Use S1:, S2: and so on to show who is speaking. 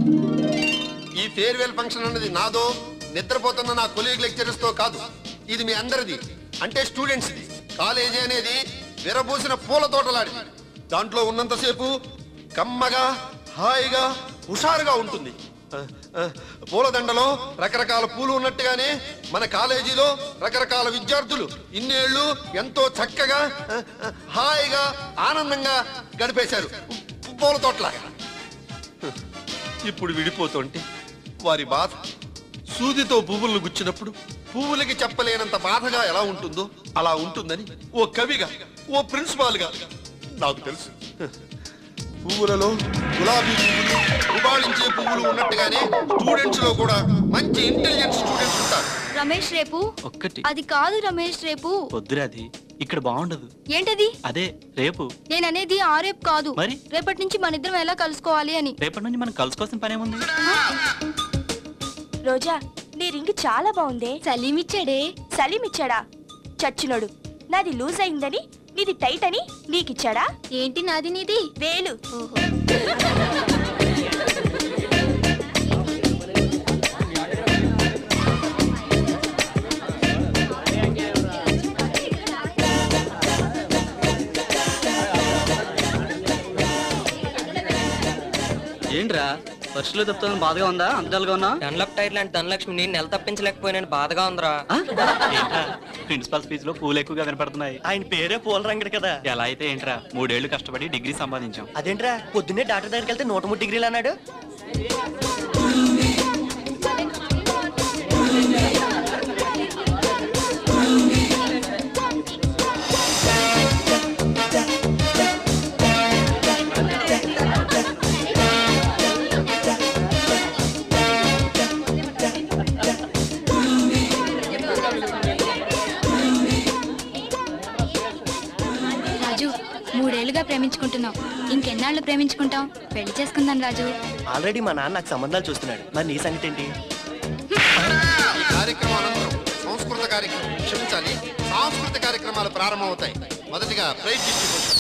S1: ఈ farewell function అన్నది నాదో నిద్రపోతున్న నా కొలీగ్ లెక్చరర్స్ తో కాదు ఇది మీ అందరిది అంటే స్టూడెంట్స్ కాలేజీ అనేది విరబూసిన పూల తోటలాంటిది దాంట్లో ఉన్నంతసేపు కమ్మగా హాయిగా హుషారుగా ఉంటుంది ఆ, ఆ, పూలదండలో రకరకాల పూలు ఉన్నట్టుగానే మన కాలేజీలో రకరకాల విద్యార్థులు ఇన్నేళ్లు ఎంతో చక్కగా ఆ, ఆ, హాయిగా ఆనందంగా గడిపేశారు పూల తోటలాగా ఇప్పుడు విడిపోతుంటే వారి బాధ సూదితో పువ్వులను గుచ్చినప్పుడు పువ్వులకి చెప్పలేనంత బాధగా ఎలా ఉంటుందో అలా ఉంటుందని ఓ కవిగా ఓ ప్రిన్సిపాల్గా నాకు తెలుసు పువ్వులలో గులాబీ పువ్వులు ఉబాళించే పువ్వులు ఉన్నట్టుగానే స్టూడెంట్స్ లో కూడా మంచి ఇంటెలిజెంట్ స్టూడెంట్స్ ఉంటారు
S2: రమేష్ రేపు
S3: ఒక్కటి
S2: అది కాదు రమేష్ రేపు
S3: వద్దురాది ఇక్కడ బాగుండదు
S2: ఏంటది
S3: అదే రేపు
S2: నేను అనేది ఆ రేపు కాదు
S3: మరి?
S2: రేపటి నుంచి మన ఇద్దరం ఎలా కలుసుకోవాలి అని
S3: రేపటి నుంచి మనం కలుసుకోవాల్సిన పని ఏముంది
S4: రోజా నీ రింగ్ చాలా బాగుందే
S2: సలీమిచ్చాడే
S4: సలీం ఇచ్చాడా చచ్చినోడు నాది లూజ్ అయిందని నీది టైట్ అని నీకిచ్చాడా
S2: ఏంటి నాది నీది
S4: వేలు
S5: ఏంట్రా వర్షంలో తప్పుతాను బాధగా ఉందా అంతగా ఉన్నా
S6: డన్లప్ టైర్ లాంటి ధనలక్ష్మిని నెల తప్పించలేకపోయినాను బాధగా ఉందిరా
S3: ఏంట్రా ప్రిన్సిపల్ స్పీచ్ లో పూలు ఎక్కువగా వినపడుతున్నాయి
S7: ఆయన పేరే పూల రంగడు కదా
S3: ఎలా అయితే ఏంట్రా మూడేళ్లు కష్టపడి డిగ్రీ సంపాదించాం
S7: అదేంట్రా పొద్దున్నే డాక్టర్ దగ్గరికి వెళ్తే నూట మూడు డిగ్రీలు అన్నాడు
S2: రాజు మూడేళ్లుగా ప్రేమించుకుంటున్నాం ఇంకెన్నాళ్ళు ప్రేమించుకుంటాం పెళ్లి చేసుకుందాం రాజు
S7: ఆల్రెడీ మా నాన్న నాకు సంబంధాలు చూస్తున్నాడు మరి నీ సంగతి ఏంటి
S1: ఈ కార్యక్రమం అనంతరం సంస్కృత కార్యక్రమం క్షమించాలి సాంస్కృతిక కార్యక్రమాలు ప్రారంభమవుతాయి మొదటిగా ప్రైజ్ డిస్ట్రిబ్యూషన్